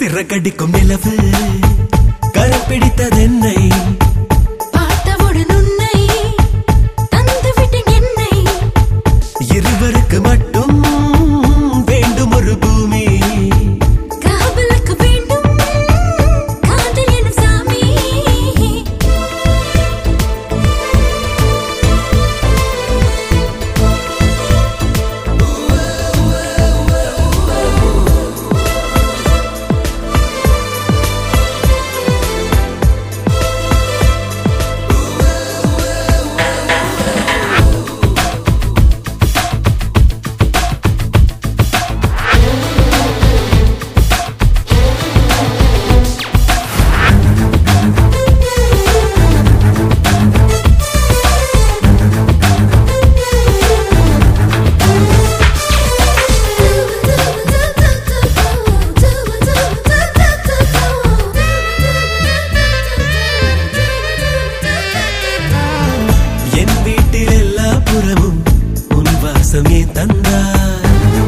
சிறகடிக்கும் நிலவு கரம் பிடித்ததென்னை பார்த்தவுடன் உன்னை தந்துவிட்டேன் என்னை இருவருக்கு மட்டும் வேண்டும் ஒரு பூமி காவலுக்கு வேண்டும் காதல் எனும் சாமி என் வீட்டில் எல்லா புறமும் உன் வாசம் ஏன் தந்தாய்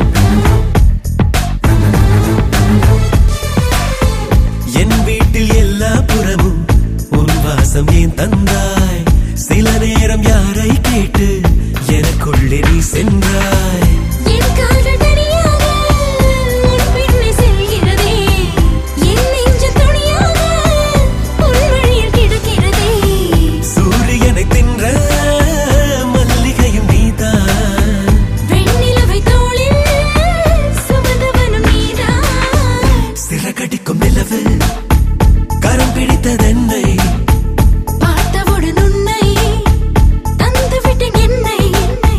என் வீட்டில் எல்லா புறமும் உன் வாசம் ஏன் தந்தாய் சில நேரம் யாரை கேட்டு எனக்குள்ளே நீ சென்றாய் என் கால்கள் தனியாக உன் பின்னே செல்கிறதே என் நெஞ்சு துணியாக உன் வழியில் கிடக்கிறதே சூரியனை தின்ற மல்லிகையும் நீதான் வெண்ணிலவை தோளில் சுமந்தவனும் நீதான் சிறகடிக்கும் நிலவு கரம் பிடித்ததென்னை பார்த்தவுடன் உன்னை தந்துவிட்டேன் என்னை என்னை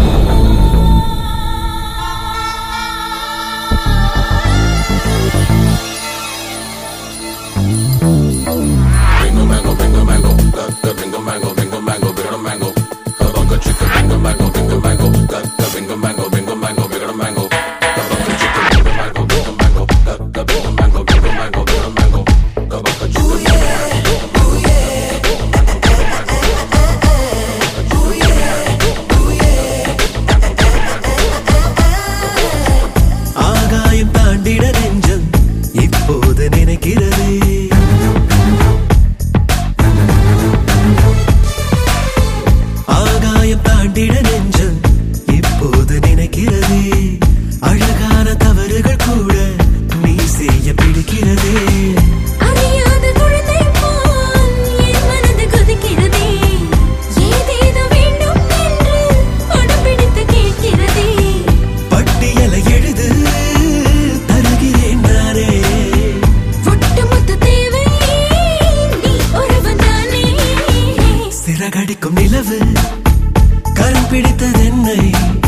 Bingo mango, bingo mango, got the bingo mango, bingo mango, bingo mango. Kabaka chicken, bingo mango, bingo mango, got the bingo mango, bingo mango, bingo mango. Kabaka chicken, bingo mango, bingo mango, got the bingo mango, bingo mango, bingo mango. Kabaka chicken, bingo mango, bingo mango. ஆகாயம் தாண்டிட நெஞ்சம் இப்போது நினைக்கிறதே ஆகாயம் தாண்டிட நெஞ்சம் இப்போது நினைக்கிறதே அழகான தவறுகள் கூட நீ செய்ய பிடிக்கிறதே அறியாத குழந்தை போல் என் மனது கொதிக்கிறதே ஏதேதோ வேண்டும் என்று படம் பிடித்து கேட்கிறதே பட்டியலை எழுது தருகிறேன் நானே ஒட்டுமொத்த தேவை நீ ஒருவன் தானே சிறகடிக்கும் நிலவு கரம் பிடித்ததென்னை